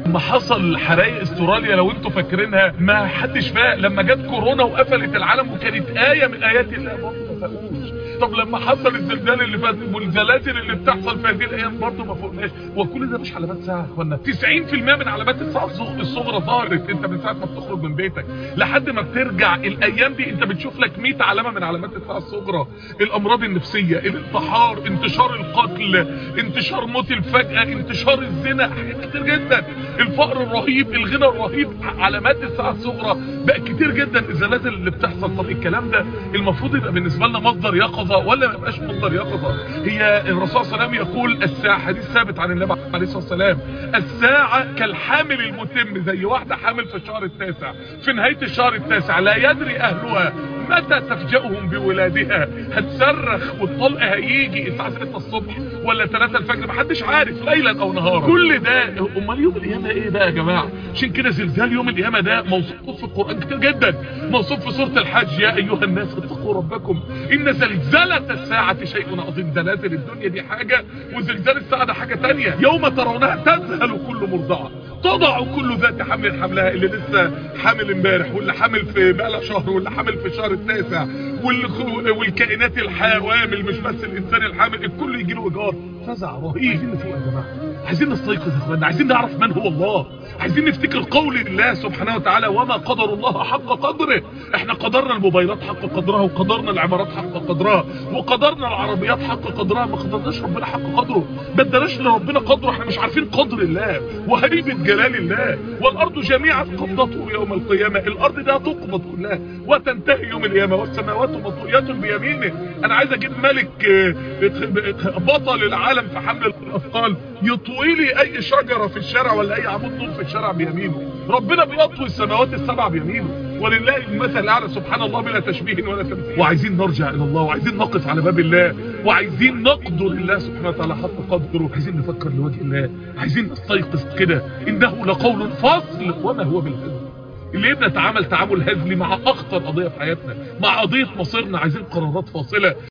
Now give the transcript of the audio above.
لما حصل حرائق استراليا لو انتوا فاكرينها ما حدش فاق لما جت كورونا وقفلت العالم وكانت آية من آيات الله برضه ما فاقوش طب لما حصل الزلزال اللي فات والزلازل اللي بتحصل في هذه الايام برضه ما فوقناش وكل ده مش علامات ساعه يا اخوانا 90% من علامات الساعه الصغرى ظهرت انت من ساعه ما بتخرج من بيتك لحد ما بترجع الايام دي انت بتشوف لك 100 علامه من علامات الساعه الصغرى الامراض النفسيه الانتحار انتشار القتل انتشار موت الفجاه انتشار الزنا حاجات كتير جدا الفقر الرهيب الغنى الرهيب علامات الساعه الصغرى بقى كتير جدا الزلازل اللي بتحصل طب الكلام ده المفروض يبقى بالنسبه لنا مصدر يقظه ولا ما يبقاش مصدر يقظه هي الرسول صلى الله عليه وسلم يقول الساعه حديث ثابت عن النبي عليه الصلاه والسلام الساعه كالحامل المتم زي واحده حامل في الشهر التاسع في نهايه الشهر التاسع لا يدري اهلها متى تفجأهم بولادها هتصرخ والطلق هيجي الساعه 6 الصبح ولا 3 الفجر محدش عارف ليلا او نهارا كل ده امال يوم القيامه ايه بقى يا جماعه عشان كده زلزال يوم القيامه ده موصوف في القران كتير جدا موصوف في سوره الحج يا ايها الناس اتقوا ربكم ان زلزله الساعه شيء عظيم زلازل الدنيا دي حاجه وزلزال الساعه ده حاجه ثانيه يوم ترونها تذهل كل مرضعه تضع كل ذات حمل حملها اللي لسه حامل امبارح واللي حامل في بقى شهر واللي حامل في الشهر التاسع والكائنات الحوامل مش بس الانسان الحامل الكل يجي له ايجار فزع رهيب عايزين نفوق يا جماعه عايزين نستيقظ يا اخوانا عايزين نعرف من هو الله عايزين نفتكر قول الله سبحانه وتعالى وما قدر الله حق قدره احنا قدرنا الموبايلات حق قدرها وقدرنا العمارات حق قدرها وقدرنا العربيات حق قدرها ما قدرناش ربنا حق قدره ما اداناش لربنا قدره احنا مش عارفين قدر الله وهيبه جلال الله والارض جميعا قبضته يوم القيامه الارض دي هتقبض كلها وتنتهي يوم القيامه والسماوات مطويات بيمينه انا عايز اجيب ملك بطل العالم في حمل الاثقال يطوي لي اي شجره في الشارع ولا اي عمود طول في الشارع بيمينه ربنا بيطوي السماوات السبع بيمينه ولله المثل الاعلى سبحان الله بلا تشبيه ولا تمثيل وعايزين نرجع الى الله وعايزين نقف على باب الله وعايزين نقدر الله سبحانه وتعالى حق قدره عايزين نفكر لوجه الله عايزين نستيقظ كده انه لقول فصل وما هو بالهزل اللي بنتعامل تعامل هزلي مع اخطر قضيه في حياتنا مع قضيه مصيرنا عايزين قرارات فاصله